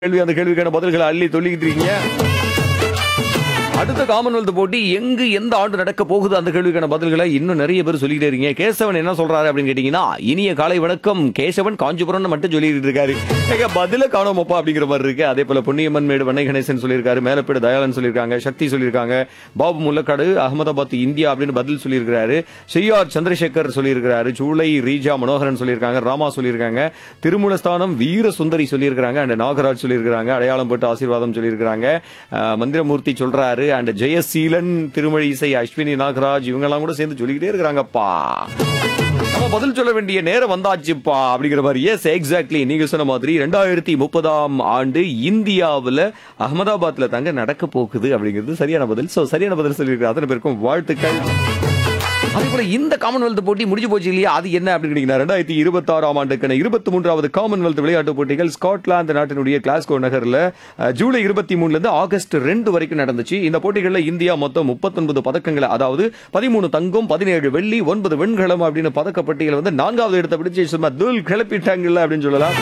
கேள்வி அந்த கேள்விக்கான பதில்களை அள்ளி சொல்லிக்கிட்டு இருக்கீங்க அடுத்த காமன்வெல்த் போட்டி எங்கு எந்த ஆண்டு நடக்க போகுது அந்த கேள்விக்கான பதில்களை இன்னும் நிறைய பேர் சொல்லிக்கிட்டே இருக்கீங்க கேசவன் என்ன சொல்றாரு அப்படின்னு கேட்டீங்கன்னா இனிய காலை வணக்கம் கேசவன் காஞ்சிபுரம் மட்டும் சொல்லிட்டு இருக்காரு ஏங்க, பதில காணோமப்பா அப்படிங்கிற மாதிரி இருக்கு அதே போல புண்ணியம்மன் மேடு வண்ணை கணேசன் சொல்லியிருக்காரு மேலப்பேடு தயாளன் சொல்லியிருக்காங்க சக்தி சொல்லியிருக்காங்க பாபு முல்லக்காடு அகமதாபாத் இந்தியா அப்படின்னு பதில் சொல்லியிருக்காரு செய்யார் சந்திரசேகர் சொல்லியிருக்காரு சூளை ரீஜா மனோகரன் சொல்லியிருக்காங்க ராமா சொல்லியிருக்காங்க திருமூலஸ்தானம் வீர சுந்தரி சொல்லியிருக்காங்க அண்ட் நாகராஜ் சொல்லியிருக்காங்க அடையாளம் போட்டு ஆசீர்வாதம் சொல்லியிருக்காங்க அஹ், மந்திரமூர்த்தி சொல்றாரு அண்ட் ஜெயசீலன் திருமழி இசை அஸ்வினி நாகராஜ் இவங்கெல்லாம் கூட சேர்ந்து சொல்லிக்கிட்டே இருக்கிறாங்கப்பா நம்ம பதில் சொல்ல வேண்டிய நேரம் வந்தாச்சுப்பா அப்படிங்கிற மாதிரி எஸ் எக்ஸாக்ட்லி நீங்க சொன்ன மாதிரி ரெண்டாயிரத்தி முப்பதாம் ஆண்டு இந்தியாவுல அகமதாபாத்ல தாங்க நடக்க போகுது அப்படிங்கிறது சரியான பதில் சோ சரியான பதில் சொல்லியிருக்கிற அத்தனை பேருக்கும் வாழ்த்துக்கள் அதே போல இந்த காமன்வெல்த் போட்டி முடிஞ்சு போச்சு இல்லையா அது என்ன அப்படின்னு கேட்டீங்கன்னா ரெண்டாயிரத்தி இருபத்தி ஆறாம் ஆண்டுக்கான இருபத்தி மூன்றாவது காமன்வெல்த் விளையாட்டு போட்டிகள் ஸ்காட்லாந்து நாட்டினுடைய கிளாஸ்கோ நகர்ல அஹ், ஜூலை இருபத்தி மூணுல இருந்து ஆகஸ்ட் ரெண்டு வரைக்கும் நடந்துச்சு இந்த போட்டிகளில் இந்தியா மொத்தம் முப்பத்தொன்பது பதக்கங்களை அதாவது பதிமூணு தங்கம் பதினேழு வெள்ளி ஒன்பது வெண்கலம் அப்படின்னு பதக்கப்பட்டியல் வந்து நான்காவது இடத்தை பிடிச்சு சும்மா தூள் கிளப்பிட்டாங்கல்ல அப்படின்னு சொல்லலாம்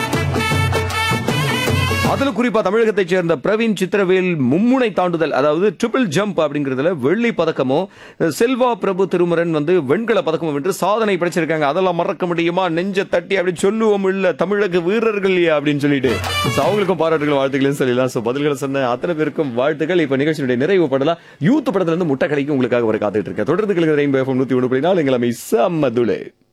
அதுல குறிப்பா தமிழகத்தைச் சேர்ந்த பிரவீன் சித்திரவேல் மும்முனை தாண்டுதல் அதாவது ட்ரிபிள் ஜம்ப் அப்படிங்கிறதுல வெள்ளி பதக்கமும் செல்வா பிரபு திருமுரன் வந்து வெண்கல பதக்கமும் வென்று சாதனை படைச்சிருக்காங்க அதெல்லாம் மறக்க முடியுமா நெஞ்ச தட்டி அப்படி சொல்லுவோம் இல்ல தமிழக வீரர்கள் அப்படின்னு சொல்லிட்டு So, அவங்களுக்கும் பாராட்டுகள் வாழ்த்துக்களையும் சொல்லலாம் சோ பதில்களை சொன்ன அத்தனை பேருக்கும் வாழ்த்துக்கள் இப்ப நிகழ்ச்சியுடைய நிறைவு படலாம் யூத் படத்துல இருந்து முட்டை கடைக்கு உங்களுக்காக ஒரு காத்துட்டு இருக்கேன் தொடர்ந்து கிழக்கு ரெயின்போ எஃப்எம் நூத்தி ஒன்று புள்ளி நாலு எங்களை செம்மதுளே